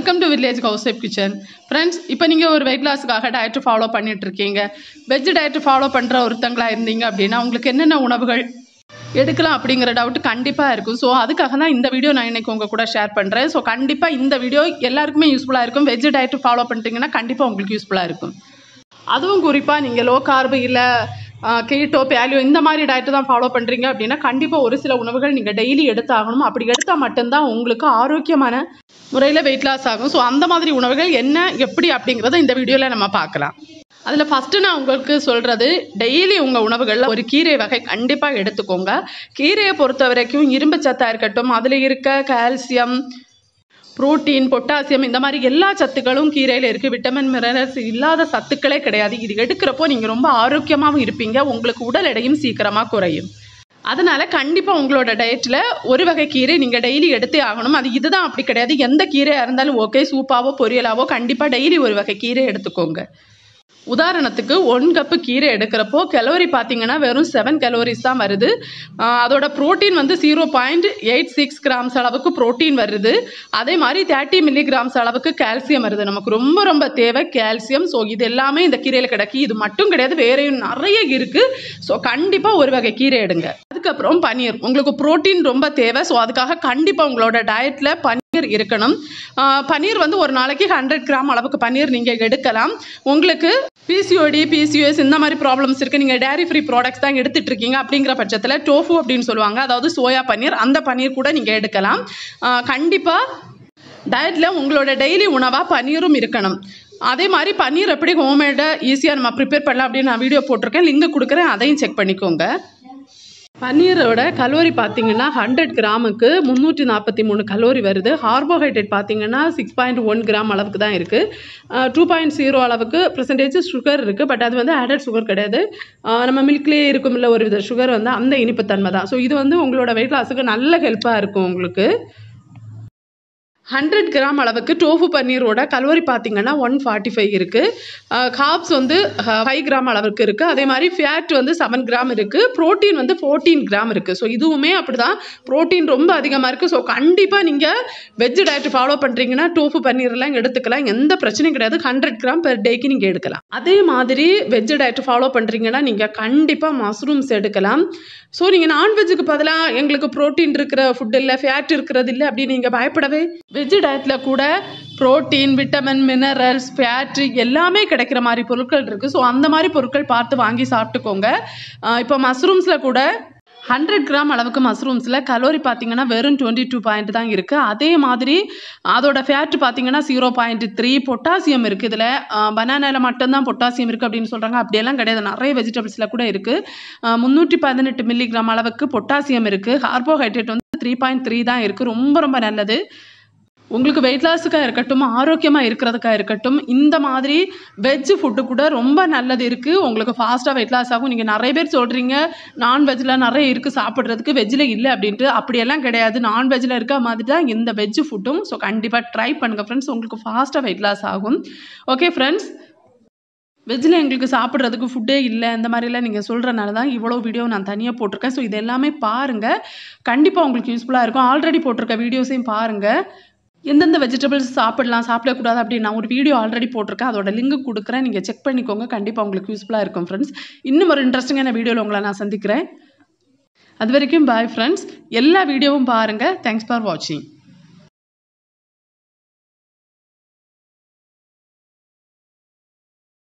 welcome to village housewife kitchen friends இப்போ நீங்கள் ஒரு வெயிட் லாஸுக்காக டயட் ஃபாலோ பண்ணிட்டு இருக்கீங்க வெஜ் டயட் ஃபாலோ பண்ணுற ஒருத்தங்களா இருந்தீங்க அப்படின்னா உங்களுக்கு என்னென்ன உணவுகள் எடுக்கலாம் அப்படிங்கிற டவுட் கண்டிப்பாக இருக்கும் ஸோ அதுக்காக தான் இந்த வீடியோ நான் இன்னைக்கு உங்கள் கூட ஷேர் பண்ணுறேன் ஸோ கண்டிப்பாக இந்த வீடியோ எல்லாருக்குமே யூஸ்ஃபுல்லாக இருக்கும் வெஜ் டயட் ஃபாலோ பண்ணிட்டீங்கன்னா கண்டிப்பாக உங்களுக்கு யூஸ்ஃபுல்லாக இருக்கும் அதுவும் குறிப்பாக நீங்கள் லோ கார்பு இல்லை கீட்டோ பேலியோ இந்த மாதிரி டயட்டு தான் ஃபாலோ பண்ணுறீங்க அப்படின்னா கண்டிப்பாக ஒரு சில உணவுகள் நீங்கள் டெய்லி எடுத்தாகணும் அப்படி எடுத்தால் மட்டும்தான் உங்களுக்கு ஆரோக்கியமான முறையில் வெயிட் லாஸ் ஆகும் ஸோ அந்த மாதிரி உணவுகள் என்ன எப்படி அப்படிங்கிறத இந்த வீடியோவில் நம்ம பார்க்கலாம் அதில் ஃபஸ்ட்டு நான் உங்களுக்கு சொல்கிறது டெய்லி உங்கள் உணவுகளில் ஒரு கீரை வகை கண்டிப்பாக எடுத்துக்கோங்க கீரையை பொறுத்த வரைக்கும் இரும்பு சத்தாக இருக்கட்டும் அதில் இருக்க கால்சியம் புரோட்டீன் பொட்டாசியம் இந்த மாதிரி எல்லா சத்துக்களும் கீரையில் இருக்குது விட்டமின் மினரல்ஸ் இல்லாத சத்துக்களே கிடையாது இது எடுக்கிறப்போ நீங்கள் ரொம்ப ஆரோக்கியமாகவும் இருப்பீங்க உங்களுக்கு உடல் எடையும் சீக்கிரமாக குறையும் அதனால கண்டிப்பாக உங்களோட டயட்டில் ஒரு வகை கீரை நீங்கள் டெய்லி எடுத்தே ஆகணும் அது இதுதான் அப்படி கிடையாது எந்த கீரையாக இருந்தாலும் ஓகே சூப்பாவோ பொரியலாவோ கண்டிப்பாக டெய்லி ஒரு வகை கீரை எடுத்துக்கோங்க உதாரணத்துக்கு ஒன் கப்பு கீரை எடுக்கிறப்போ கலோரி பார்த்தீங்கன்னா வெறும் செவன் கலோரிஸ் தான் வருது ஆஹ் அதோட புரோட்டீன் வந்து zero point eight six grams அளவுக்கு புரோட்டீன் வருது அதே மாதிரி தேர்ட்டி மில்லிகிராம்ஸ் அளவுக்கு கால்சியம் வருது நமக்கு ரொம்ப ரொம்ப தேவை கால்சியம் ஸோ இது எல்லாமே இந்த கீரையில் கிடைக்கு இது மட்டும் கிடையாது வேறையும் நிறைய இருக்குது ஸோ கண்டிப்பாக ஒரு வகை கீரை எடுங்க அதுக்கப்புறம் பன்னீர் உங்களுக்கு புரோட்டீன் ரொம்ப தேவை ஸோ அதுக்காக கண்டிப்பாக உங்களோட டயட்டில் பன்னீர் இருக்கணும் ஆஹ் பன்னீர் வந்து ஒரு நாளைக்கு ஹண்ட்ரட் கிராம் அளவுக்கு பன்னீர் நீங்கள் எடுக்கலாம் உங்களுக்கு பிசிஓடி பிசிஓஎஸ் இந்த மாதிரி ப்ராப்ளம்ஸ் இருக்குது நீங்கள் டேரி ஃப்ரீ ப்ராடக்ட்ஸ் தான் எடுத்துட்டு இருக்கீங்க அப்படிங்கிற பட்சத்தில் டோஃபு அப்படின்னு சொல்லுவாங்க அதாவது சோயா பன்னீர் அந்த பன்னீர் கூட நீங்கள் எடுக்கலாம் கண்டிப்பாக டயட்டில் உங்களோட டெய்லி உணவாக பன்னீரும் இருக்கணும் அதே மாதிரி பன்னீர் எப்படி ஹோம்மேடாக ஈஸியாக நம்ம ப்ரிப்பேர் பண்ணலாம் அப்படின்னு நான் வீடியோ போட்டிருக்கேன் லிங்க் கொடுக்குறேன் அதையும் செக் பண்ணிக்கோங்க பன்னீரோட கலோரி பார்த்தீங்கன்னா ஹண்ட்ரட் கிராமுக்கு முந்நூற்றி நாற்பத்தி மூணு கலோரி வருது கார்போஹைட்ரேட் பார்த்தீங்கன்னா சிக்ஸ் பாயிண்ட் ஒன் கிராம் அளவுக்கு தான் இருக்குது டூ பாயிண்ட் ஜீரோ அளவுக்கு பர்சன்டேஜ் சுகர் இருக்குது பட் அது வந்து ஆடட் சுகர் கிடையாது ஆஹ் நம்ம மில்க்லேயே இருக்கும்ல ஒரு வித சுகர் வந்து அந்த இனிப்புத்தன்மை தான் ஸோ இது வந்து உங்களோட வெயிட் லாஸுக்கு நல்ல ஹெல்ப்பாக இருக்கும் உங்களுக்கு ஹண்ட்ரட் கிராம் அளவுக்கு டோஃபு பன்னீரோட கலோரி பார்த்தீங்கன்னா ஒன் ஃபார்ட்டி ஃபைவ் இருக்குது காப்ஸ் வந்து ஃபைவ் கிராம் அளவுக்கு இருக்குது அதே மாதிரி ஃபேட் வந்து செவன் கிராம் இருக்குது ப்ரோட்டீன் வந்து ஃபோர்டீன் கிராம் இருக்குது ஸோ இதுவுமே அப்படி தான் ப்ரோட்டீன் ரொம்ப அதிகமாக இருக்குது ஸோ கண்டிப்பாக நீங்கள் வெஜ் டயட் ஃபாலோ பண்ணுறீங்கன்னா டோஃபு பன்னீர்லாம் எடுத்துக்கலாம் எந்த பிரச்சனையும் கிடையாது ஹண்ட்ரட் கிராம் பெர் டேக்கு நீங்கள் எடுக்கலாம் அதே மாதிரி வெஜ் டயட் ஃபாலோ பண்ணுறீங்கன்னா நீங்கள் கண்டிப்பாக மஷ்ரூம்ஸ் எடுக்கலாம் ஸோ நீங்கள் நான்வெஜ்ஜுக்கு பதிலாக எங்களுக்கு ப்ரோட்டீன் இருக்கிற ஃபுட் இல்லை ஃபேட் இருக்கிறது இல்லை அப்படின்னு நீங்கள் பயப்படவே வெஜ் டயட்டில் கூட ப்ரோட்டீன் விட்டமின் மினரல்ஸ் ஃபேட்டு எல்லாமே கிடைக்கிற மாதிரி பொருட்கள் இருக்குது ஸோ அந்த மாதிரி பொருட்கள் பார்த்து வாங்கி சாப்பிட்டுக்கோங்க இப்போ மஷ்ரூம்ஸில் கூட ஹண்ட்ரட் கிராம் அளவுக்கு மஷ்ரூம்ஸில் கலோரி பார்த்தீங்கன்னா வெறும் டுவெண்ட்டி டூ பாயிண்ட் தான் இருக்குது அதே மாதிரி அதோட ஃபேட் பார்த்தீங்கன்னா ஜீரோ பாயிண்ட் த்ரீ பொட்டாசியம் இருக்குது இதில் பனானாவில் மட்டும்தான் பொட்டாசியம் இருக்குது அப்படின்னு சொல்கிறாங்க அப்படியெல்லாம் கிடையாது நிறைய வெஜிடபிள்ஸில் கூட இருக்குது முந்நூற்றி பதினெட்டு மில்லிகிராம் அளவுக்கு பொட்டாசியம் இருக்குது கார்போஹைட்ரேட் வந்து த்ரீ பாயிண்ட் த்ரீ தான் இருக்குது ரொம்ப ரொம்ப நல்லது உங்களுக்கு வெயிட் லாஸுக்காக இருக்கட்டும் ஆரோக்கியமாக இருக்கிறதுக்காக இருக்கட்டும் இந்த மாதிரி வெஜ் ஃபுட்டு கூட ரொம்ப நல்லது இருக்குது உங்களுக்கு ஃபாஸ்ட்டாக வெயிட் லாஸ் ஆகும் நீங்கள் நிறைய பேர் சொல்கிறீங்க நான்வெஜ்ஜில் நிறைய இருக்குது சாப்பிட்றதுக்கு வெஜ்ஜில் இல்லை அப்படின்ட்டு அப்படியெல்லாம் கிடையாது நான்வெஜ்ஜில் இருக்க மாதிரி தான் இந்த வெஜ் ஃபுட்டும் ஸோ கண்டிப்பாக ட்ரை பண்ணுங்கள் ஃப்ரெண்ட்ஸ் உங்களுக்கு ஃபாஸ்ட்டாக வெயிட் லாஸ் ஆகும் ஓகே ஃப்ரெண்ட்ஸ் வெஜ்ஜில் எங்களுக்கு சாப்பிட்றதுக்கு ஃபுட்டே இல்லை இந்த மாதிரிலாம் நீங்கள் சொல்கிறனால தான் இவ்வளோ வீடியோ நான் தனியாக போட்டிருக்கேன் ஸோ இது எல்லாமே பாருங்கள் கண்டிப்பாக உங்களுக்கு யூஸ்ஃபுல்லாக இருக்கும் ஆல்ரெடி போட்டிருக்க வீடியோஸையும் பாருங்கள் எந்தெந்த வெஜிடபிள்ஸ் சாப்பிடலாம் சாப்பிடக்கூடாது அப்படின்னு நான் ஒரு வீடியோ ஆல்ரெடி போட்டிருக்கேன் அதோட லிங்க் கொடுக்குறேன் நீங்கள் செக் பண்ணிக்கோங்க கண்டிப்பாக உங்களுக்கு யூஸ்ஃபுல்லாக இருக்கும் ஃப்ரெண்ட்ஸ் இன்னும் ஒரு இன்ட்ரெஸ்டிங்கான வீடியோவில் உங்களை நான் சந்திக்கிறேன் அது வரைக்கும் பாய் ஃப்ரெண்ட்ஸ் எல்லா வீடியோவும் பாருங்கள் தேங்க்ஸ் ஃபார் வாட்சிங்